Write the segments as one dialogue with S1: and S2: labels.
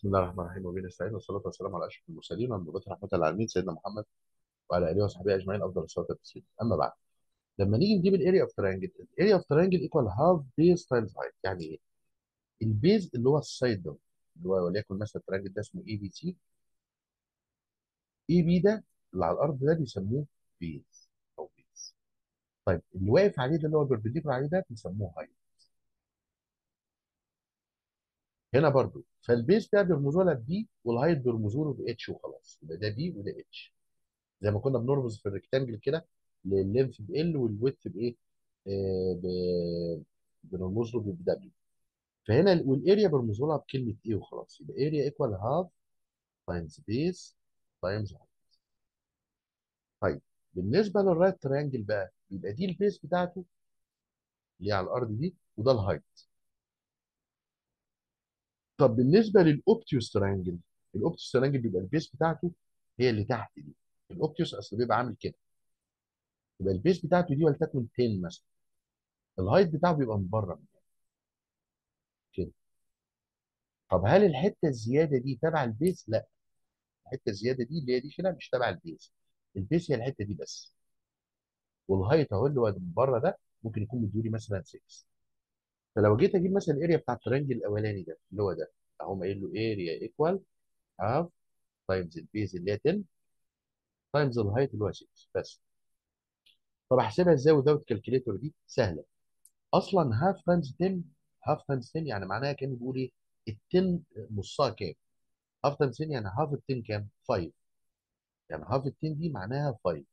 S1: بسم الله الرحمن الرحيم وبه نستعين والصلاه والسلام على اشرف المرسلين والمبعوث رحمه للعالمين سيدنا محمد وعلى اله وصحبه اجمعين افضل الصلاه والتسليم اما بعد لما نيجي نجيب الاريا اوف ترينجل الاريا اوف ترينجل ايكوال هاف بيز تايمز هايت يعني ايه؟ البيز اللي هو السايد ده اللي هو وليكن مثلا الترينجل ده اسمه اي بي سي اي بي ده اللي على الارض ده بيسموه بيز او بيز طيب اللي واقف عليه ده اللي هو البربنديكولار عليه ده بيسموه هايت هنا برضو فالبيز ده بيرمزوا لها بي والهايت بيرمزوا له باتش وخلاص يبقى ده بي وده اتش زي ما كنا بنرمز في الريكتانجل كده لللينث ب ال والويدث بايه؟ آه ب- بنرمز له بدبليو فهنا ال- والاريا بنرمز لها بكلمه ايه وخلاص يبقى اريا ايكوال هاف تايمز بيس تايمز هايت طيب بالنسبه للرايت تريانجل بقى يبقى دي البيس بتاعته اللي هي على الارض دي وده الهايت طب بالنسبه للاوبتيوس تريانجل الاوبتيوس تريانجل بيبقى البيس بتاعته هي اللي تحت دي الاوبتيوس اصل بيبقى عامل كده يبقى البيس بتاعته دي ولتكن 10 مثلا الهايت بتاعه بيبقى من بره كده طب هل الحته الزياده دي تبع البيز؟ لا الحته الزياده دي اللي هي دي كده مش تبع البيز البيز هي الحته دي بس والهايت اهو اللي هو من بره ده ممكن يكون مديولي مثلا 6 فلو جيت اجيب مثلا الاريا بتاع الترنج الاولاني ده اللي هو ده اهو قايل له اريا ايكوال هاف تايمز البيز اللي هي 10 تايمز الهايت اللي هو 6 بس طب احسبها ازاي وزاويه الكالكوليتور دي سهله اصلا هاف تايمز 10 هاف تايمز 10 يعني معناها كان بيقول ايه ال 10 نصها كام هاف تايمز 10 يعني هاف ال 10 كام 5 يعني هاف ال 10 دي معناها 5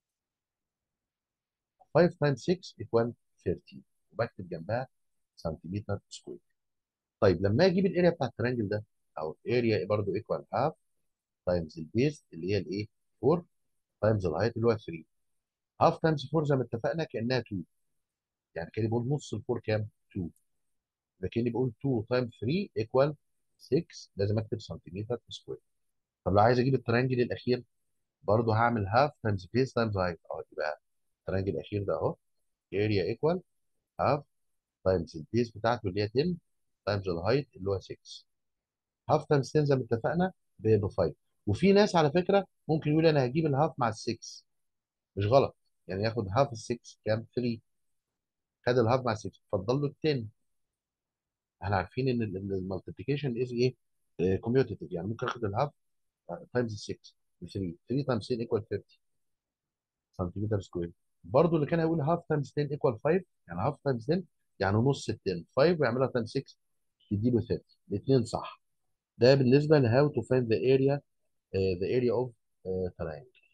S1: 5 تايمز 6 ايكوال 30 وبكتب جنبها سنتيمتر سكوير طيب لما اجيب الاريا بتاع الترانجل ده او الاريا برضه ايكوال هاف تايمز البيز اللي هي الايه 4 تايمز الهايت اللي هو 3 هاف تايمز 4 زي ما اتفقنا كانها 2 يعني كان بقول نص ال 4 كام 2 لكن بقول 2 تايمز 3 ايكوال 6 لازم اكتب سنتيمتر سكوير طب لو عايز اجيب الترانجل الاخير برضه هعمل هاف تايمز بيز تايمز هايت اه يبقى الترانجل الاخير ده اهو اريا ايكوال هاف تايمز البيس بتاعته اللي هي 10 تايمز الهايت اللي هو 6 هاف تايمز 10 زي ما اتفقنا ب 5 وفي ناس على فكره ممكن يقول انا هجيب الهاف مع ال 6 مش غلط يعني ياخد هاف ال 6 كام 3 خد الهاف مع 6 فضل له ال 10 احنا عارفين ان المالتيبيكيشن از ايه كوميوتيتيف يعني ممكن اخد الهاف تايمز ال 6 ب 3 3 تايمز 10 ايكوال 30 سنتيمتر سكوير برضه اللي كان هيقول هاف تايمز 10 ايكوال 5 يعني هاف تايمز 10 يعني نص ال 10 5 ويعملها تايمز 6 تديله 30 الاثنين صح ده بالنسبه ل how to find the area uh, the area of uh, triangle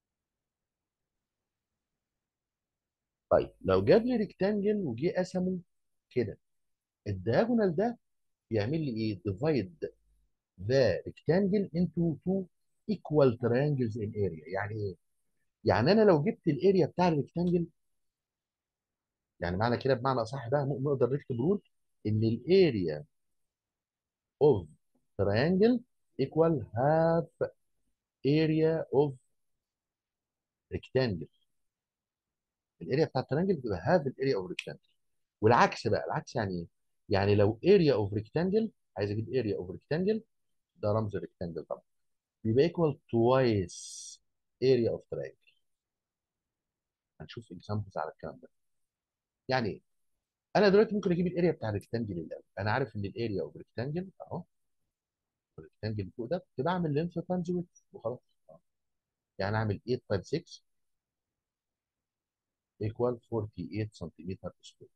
S1: طيب لو جاب لي ريكتانجل وجي قسمه كده الدياجونال ده بيعمل لي ايه divide the rectangle into two equal triangles in area يعني ايه يعني انا لو جبت الاريا بتاع الريكتانجل يعني معنى كده بمعنى اصح بقى نقدر نكتب رول ان الاريا of triangle equal half area of rectangle الاريا بتاع الترانجل بتبقى هاف الاريا اوف ريكتانجل والعكس بقى العكس يعني ايه؟ يعني لو اريا اوف ريكتانجل عايز اجيب اريا اوف ريكتانجل ده رمز الريكتانجل طبعا بيبقى ايكوال توايس اريا اوف ترانجل هنشوف اكزامبلز على الكلام ده يعني ايه؟ انا دلوقتي ممكن اجيب الاريا بتاع الريكتانجل الاول انا عارف ان الاريا اوف ريكتانجل اهو الريكتانجل اللي فوق ده كنت بعمل لينث تايمز ويدث وخلاص أهو. يعني اعمل 8 تايمز 6 ايكوال 48 سنتيمتر سكوير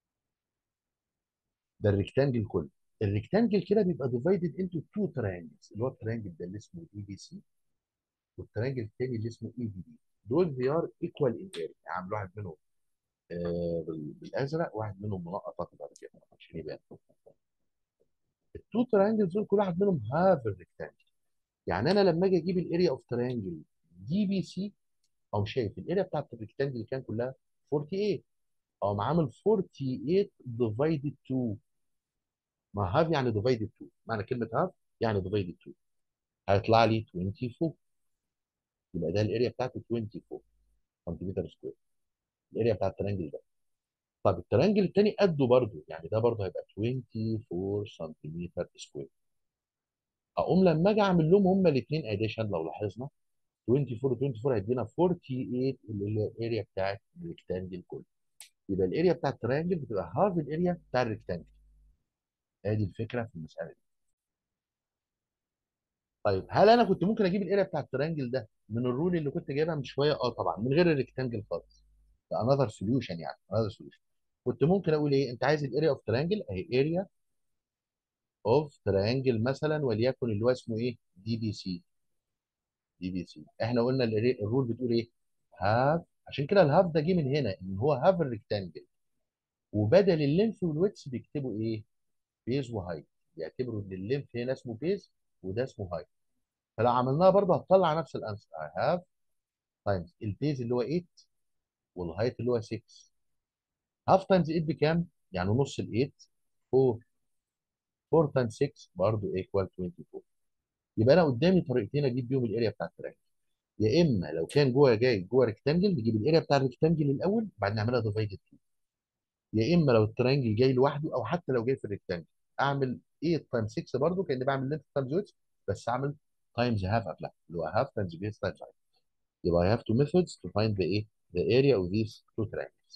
S1: ده الريكتانجل كله الريكتانجل كده بيبقى ديفايدد انتو تو تريانجلز اللي هو التريانجل ده اللي اسمه اي بي سي والتريانجل الثاني اللي اسمه اي بي دي دول they are equal in area يعني واحد منهم آه بال- بالازرق واحد منهم منقط اخضر كده عشان يبان التو تريانجلز دول كل واحد منهم هاف الريكتانجل يعني انا لما اجي اجيب الاريا اوف تريانجل دي بي سي او شايف الاريا بتاعت الريكتانجل اللي كان كلها 48 او عامل 48 ديفايدد 2 ما هاف يعني ديفايدد 2 معنى كلمه هاف يعني ديفايدد 2 هيطلع لي 24 يبقى ده الاريا بتاعته 24 سنتيمتر سكوير الاريا بتاع التريانجل ده طب التريانجل التاني قده برضه يعني ده برضه هيبقى 24 سنتيمتر سكوير اقوم لما اجي اعمل لهم هما الاثنين اديشن لو لاحظنا 24 و 24 هيدينا 48 اللي هي الاريا بتاعت الريكتانجل كله يبقى الاريا بتاعت التريانجل بتبقى هاف الاريا بتاع الريكتانجل ادي الفكره في المساله دي طيب هل انا كنت ممكن اجيب الاريا بتاع التريانجل ده من الرول اللي كنت جايبها من شويه اه طبعا من غير الريكتانجل خالص ده انذر سوليوشن يعني انذر سوليوشن كنت ممكن اقول ايه انت عايز الاريا اوف تريانجل اهي اريا اوف تريانجل مثلا وليكن اللي هو اسمه ايه دي بي سي دي بي سي احنا قلنا الري- الرول بتقول ايه هاف عشان كده الهاف ده جه من هنا ان هو هاف الريكتانجل وبدل اللينث والويتس بيكتبوا ايه بيز وهايت بيعتبروا ان اللينث هنا اسمه بيز وده اسمه هايت فلو عملناها برضه هتطلع نفس الانسر I have تايمز البيز اللي هو 8 والهايت اللي هو 6 هاف تايمز 8 بكام؟ يعني نص ال 8 4 4 تايمز 6 برضه ايكوال 24 يبقى انا قدامي طريقتين اجيب بيهم الاريا بتاع التراك يا اما لو كان جوه جاي جوه ريكتانجل نجيب الاريا بتاع الريكتانجل الاول بعدين نعملها ديفايدد 2 يا اما لو الترينجل جاي لوحده او حتى لو جاي في الريكتانجل اعمل 8 تايمز 6 برضه كاني بعمل لينث تايمز ويدث بس اعمل تايمز هاف قبلها اللي هو هاف تايمز بيس تايمز هايت يبقى I have two methods to find the ايه the area of these two triangles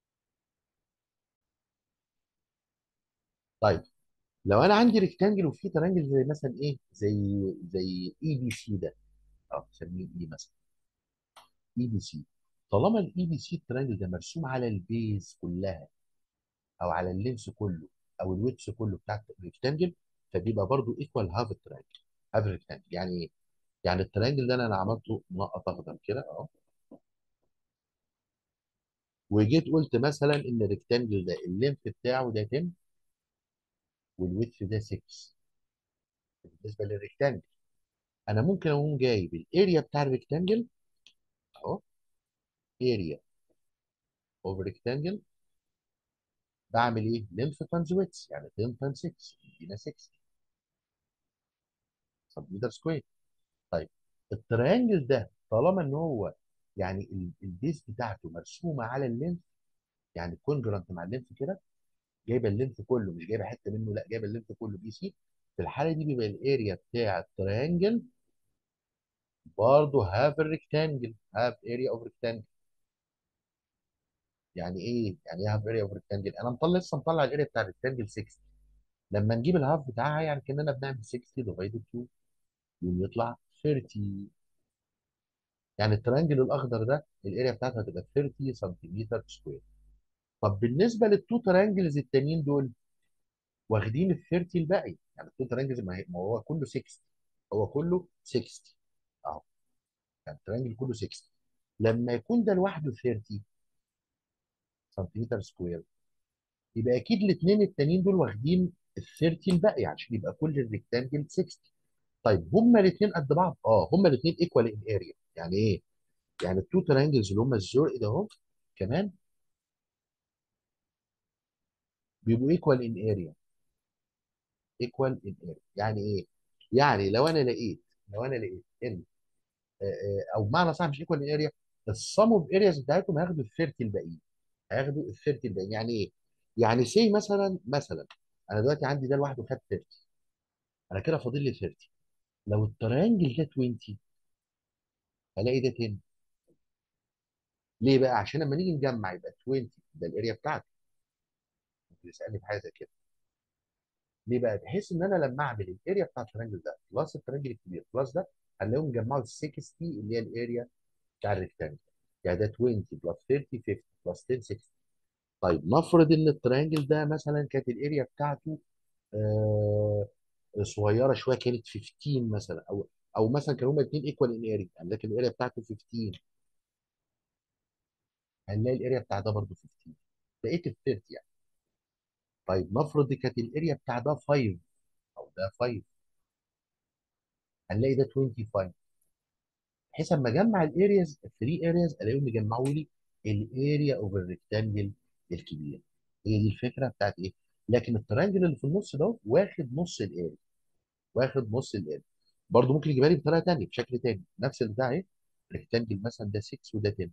S1: طيب لو انا عندي ريكتانجل وفي ترانجل زي مثلا ايه زي زي اي بي سي ده اه نسميه اي مثلا اي بي سي طالما الاي بي سي الترانجل ده مرسوم على البيز كلها او على اللينس كله او الويتس كله بتاع الريكتانجل فبيبقى برضو ايكوال هاف الترانجل هاف الريكتانجل يعني ايه؟ يعني الترانجل ده انا أنا عملته منقط اخضر كده اهو وجيت قلت مثلا ان الريكتانجل ده اللينث بتاعه ده 10 والويتس ده 6 بالنسبه للريكتانجل انا ممكن اقوم جايب الاريا بتاع الريكتانجل اهو اريا اوف ريكتانجل بعمل ايه؟ لينث تايمز ويتس يعني 10 تايمز 6 يدينا 6 سنتيمتر سكوير طيب التريانجل ده طالما ان هو يعني ال- البيس بتاعته مرسومه على اللينث يعني كونجرانت مع اللينث كده جايبه اللينث كله مش جايبه حته منه لا جايبه اللينث كله بي سي في الحاله دي بيبقى الاريا بتاع التريانجل برضه هاف الريكتانجل هاف اريا اوف ريكتانجل يعني ايه؟ يعني ايه هاف اريا اوف ريكتانجل؟ انا مطلع لسه مطلع الاريا بتاع الريكتانجل 60 لما نجيب الهاف بتاعها يعني كاننا بنعمل 60 ديفايدد 2 يوم يطلع 30 يعني التريانجل الاخضر ده الاريا بتاعته هتبقى 30 سنتيمتر سكوير طب بالنسبه للتو تريانجلز التانيين دول واخدين ال 30 الباقي يعني التو تريانجلز ما هي- ما هو كله 60 هو كله 60 اهو يعني التريانجل كله 60 لما يكون ده لوحده 30 سنتيمتر سكوير يبقى اكيد الاثنين التانيين دول واخدين ال 30 الباقي عشان يبقى كل الريكتانجل 60 طيب هما الاثنين قد بعض اه هما الاثنين ايكوال ان اريا يعني ايه يعني التو تريانجلز اللي هما الزرق ده اهو كمان بيبقوا ايكوال ان اريا ايكوال ان اريا يعني ايه يعني لو انا لقيت لو انا لقيت ان آه، آه، او بمعنى صح مش ايكوال ان اريا السم اوف ارياز بتاعتهم هياخدوا ال 30 الباقيين هياخدوا ال 30 الباقيين يعني ايه يعني سي مثلا مثلا انا دلوقتي عندي ده لوحده خد 30 انا كده فاضل لي 30 لو التريانجل ده 20 هلاقي ده 10 ليه بقى عشان لما نيجي نجمع يبقى 20 ده الاريا بتاعتي ممكن يسالني في حاجه زي كده ليه بقى بحيث ان انا لما اعمل الاريا بتاع التريانجل ده بلس التريانجل الكبير بلس ده هنلاقيهم جمعوا ال 60 اللي هي الاريا بتاع الريكتانجل يعني ده 20 بلس 30 50 بلس 10 60 طيب نفرض ان التريانجل ده مثلا كانت الاريا بتاعته آه صغيره شويه كانت 15 مثلا او او مثلا كانوا هما الاثنين ايكوال ان اريا يعني لكن الاريا بتاعته 15 هنلاقي الاريا بتاع ده برضه 15 بقيت ال 30 يعني طيب نفرض دي كانت الاريا بتاع ده 5 او ده 5 هنلاقي ده 25 بحيث اما اجمع الارياز الثري ارياز الاقيهم يجمعوا لي الاريا اوف الريكتانجل الكبير هي دي الفكره بتاعت ايه لكن الترانجل اللي في النص ده واخد نص الاريا واخد نص الاريا برضه ممكن يجيبها لي بطريقه ثانيه بشكل ثاني نفس البتاع ايه ريكتانجل مثلا ده 6 وده 10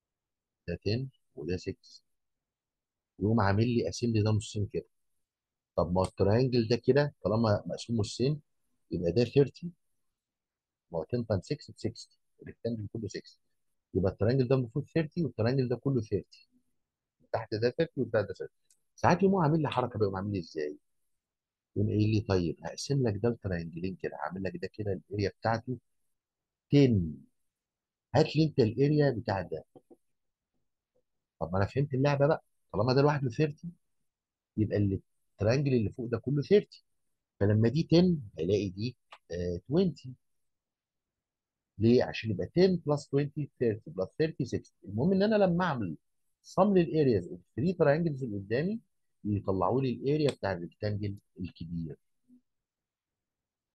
S1: ده 10 وده 6 يقوم عامل لي قاسم لي ده نصين كده طب ما هو التريانجل ده كده طالما مقسوم نصين يبقى ده 30 ما هو 10 تايم 6 ب 60 الريكتانجل كله 60 يبقى التريانجل ده المفروض 30 والتريانجل ده كله 30 تحت ده 30 وتحت ده 30 ساعات يقوم عامل لي حركه بيقوم عامل لي ازاي؟ يقوم قايل لي طيب هقسم لك ده لتريانجلين كده هعمل لك ده كده الاريا بتاعته 10 هات لي انت الاريا بتاع ده طب ما انا فهمت اللعبه بقى طالما ده لوحده 30 يبقى اللي التريانجل اللي فوق ده كله 30 فلما دي 10 هلاقي دي آه 20 ليه؟ عشان يبقى 10 بلس 20 30 بلس 30 60 المهم ان انا لما اعمل صم للارياز اوف 3 تريانجلز اللي قدامي يطلعوا لي الاريا بتاع الريكتانجل الكبير